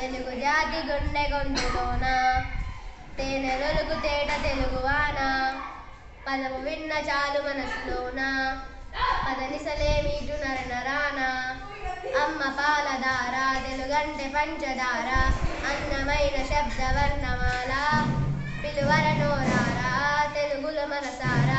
తెలుగు జాతి గుండె గొంతులోన తేనెలొలుగు తేట తెలుగువాన పదము విన్న చాలు మనసులోన పదనిసలే మీటు నర నరాన అమ్మ పాలధార తెలుగంటే పంచదార అందమైన శబ్ద వర్ణమాల పిలువర నోరారా తెలుగుల మనసారా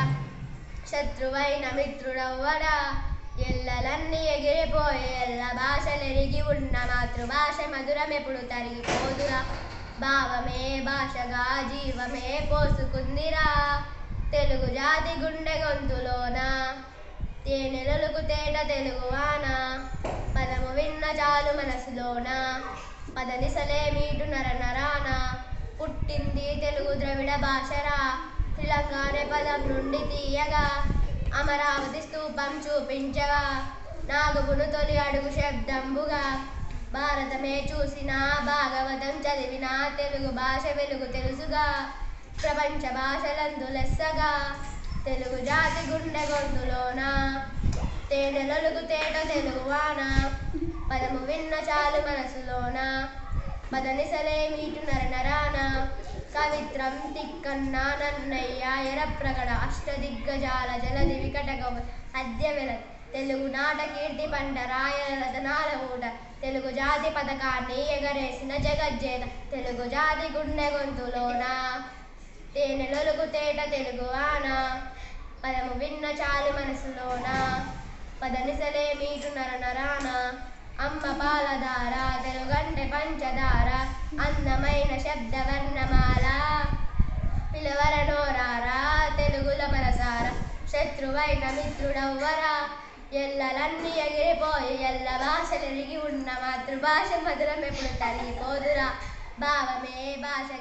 శత్రువైన మిత్రుడవ్వడా ఎల్లలన్నీ ఎగిరిపోయే ఎల్ల భాషలెరిగి ఉన్న మాతృభాష మధురమెప్పుడు తరిగిపోదురా భావమే భాషగా జీవమే పోసుకుందిరా తెలుగు జాతి గుండె గొంతులోన తేనెలొలుగు తేట తెలుగువాన పదము విన్న చాలు మనసులోన పదనిసలే మీటు నర నరాన పుట్టింది తెలుగు ద్రవిడ భాషరా తెలంగాణ పదం నుండి తీయగా అమరావతి స్తూపం చూపించగా నాగుమును తొలి అడుగు శబ్దంబుగా భారతమే చూసిన భాగవతం చదివిన తెలుగు భాష వెలుగు తెలుసుగా ప్రపంచ భాషలందు లెస్సగా తెలుగు జాతి గుండె గొంతులోన తేనెలొలుగు తేట తెలుగువాన పదము విన్న చాలు మనసులోన పదనిసలే మీటు నర నరాన కవిత్రం తిక్కన్న నన్నయ్య ఎర ప్రకట అష్టదిగ్గజాల జలది వికటక అద్య వెల తెలుగు నాట కీర్తి పంట రాయల రతనాల ఊట తెలుగు జాతి పథకాన్ని ఎగరేసిన జగజ్జేత తెలుగు జాతి గుండె గొంతులోన తేనెలొలుగు తేట తెలుగువాన పదము విన్న చాలు మనసులోన పదనిసలే మీటు నర నరాన అమ్మ పాలధార తెలుగంటే పంచదార అందమైన శబ్ద వర్ణమాల పిలవర నోరారా తెలుగుల మనసార శత్రువైన మిత్రుడవ్వరా ఎల్లలన్నీ ఎగిరిపోయి ఎల్ల భాషలెరిగి ఉన్న మాతృభాష మధురం ఎప్పుడు తరిగిపోదురా భావమే భాష